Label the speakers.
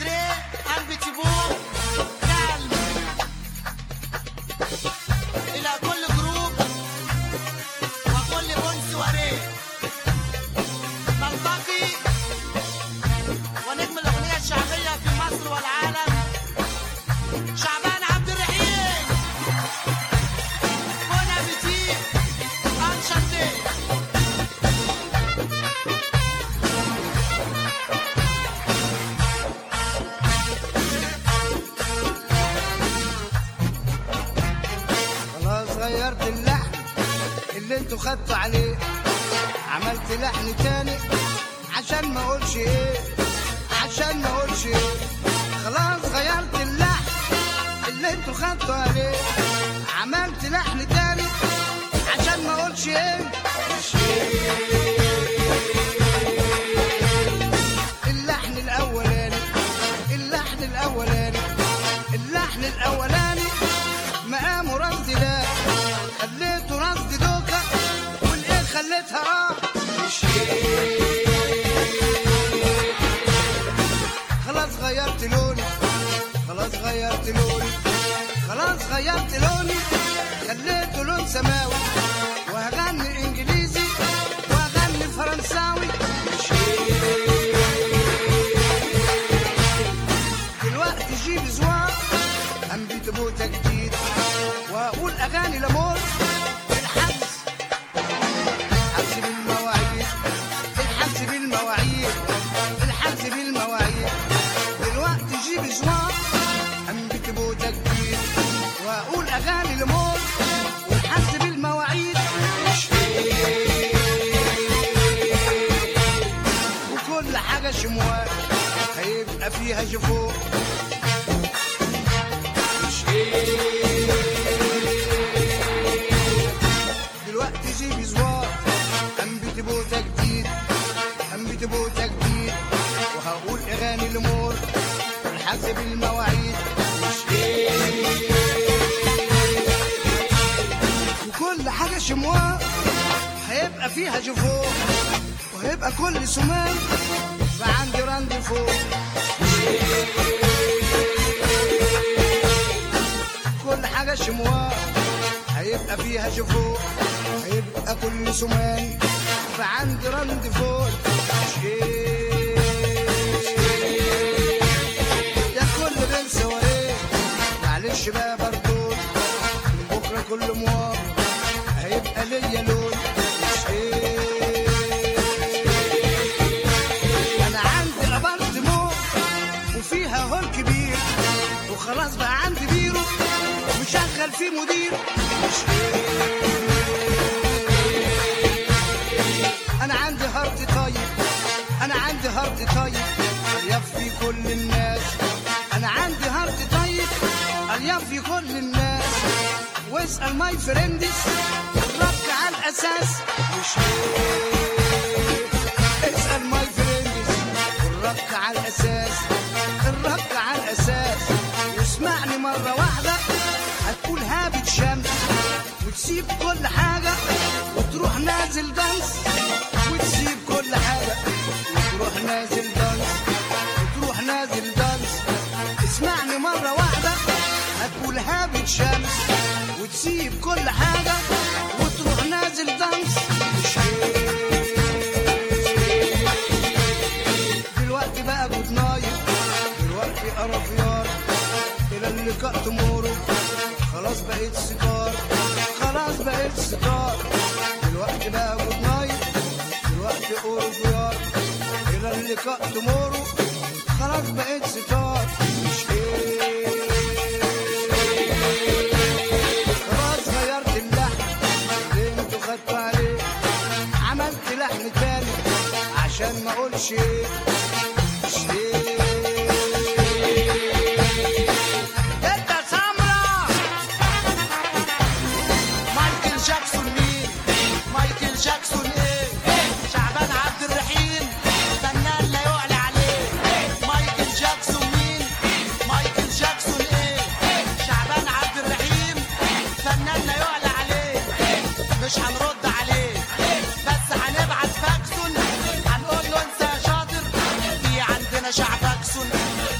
Speaker 1: اندريه ان بيتي بو كالم الى كل جروب وكل بنس وريه نلتقي ونجم الاغنيه الشعبيه في مصر والعالم شعبان عبد الرحيم بون ابيتي انشانتي
Speaker 2: خلاص غيرت اللحن اللي انتوا خدتوا عليه عملت لحن تاني عشان ما اقولش ايه عشان ما اقولش ايه خلاص غيرت اللحن اللي انتوا خدتوا عليه عملت لحن تاني عشان ما اقولش ايه مش ايه اللحن الاولاني اللحن الاولاني اللحن الاولاني مقامه رصد لا خليته رصد دوكا والايه خليتها اه مش إيه. خلاص غيرت لوني خلاص غيرت لوني خلاص غيرت لوني خليته لون سماوي وهغني انجليزي وهغني فرنساوي مش إيه. دلوقتي جيب زوار انبيت موتة جديد واقول اغاني لامور الحبس الحبس بالمواعيد الحبس بالمواعيد الحبس بالمواعيد دلوقتي جيب زوار انبيت موتة جديد واقول اغاني لامور والحبس بالمواعيد مش إيه. وكل حاجة شموال هيبقى فيها جفوف مش ايه دلوقتي جيب زوار انبت بوتا جديد انبت بوتا جديد وهقول اغاني الامور والحسب المواعيد مش ايه وكل حاجه شمواه هيبقى فيها جفوف وهيبقى كل سمان فعندي راندي فوق كل حاجة شمواه هيبقى فيها شفوق هيبقى كل سمان فعندي رند فوق شيء يا كل بين سواريه معلش بقى بردود من بكرة كل مواب هيبقى ليا لون شيء انا عندي ابارتمون وفيها هول كبير وخلاص بقى عندي بيرو ومشغل فيه مدير مش انا عندي هارت طيب انا عندي هارت طيب يفي كل الناس انا عندي هارت طيب يفي كل الناس واسال ماي فريندز الربط على الاساس مش اسال ماي فريندز الربط على الاساس الربط على الاساس واسمعني مره واحده هتقول هابت شمس وتسيب كل حاجه وتروح نازل دانس وتسيب كل حاجه وتروح نازل دانس وتروح نازل دانس اسمعني مره واحده هتقول هابت شمس وتسيب كل حاجه وتروح نازل دانس مش دلوقتي بقى جود نايت دلوقتي قرفيار الى اللقاء تمورو خلاص بقيت سيجار خلاص بقيت سيجار دلوقتي بقى جود نايت دلوقتي قرفيار الى اللقاء تمورو خلاص بقيت ستار مش ايه خلاص غيرت اللحن اللي انتوا خدتوا عليه عملت لحن تاني عشان ما اقولش ايه مش ايه
Speaker 1: انت سمرة مايكل جاكسون مين مايكل جاكسون ايه شعبان عبد الرحيم فنان لا يعلى عليه مايكل جاكسون مين مايكل جاكسون ايه شعبان عبد الرحيم فنان لا يعلى عليه مش هنرد عليه بس هنبعت فاكسون هنقول له انت يا شاطر في عندنا شعب اكسون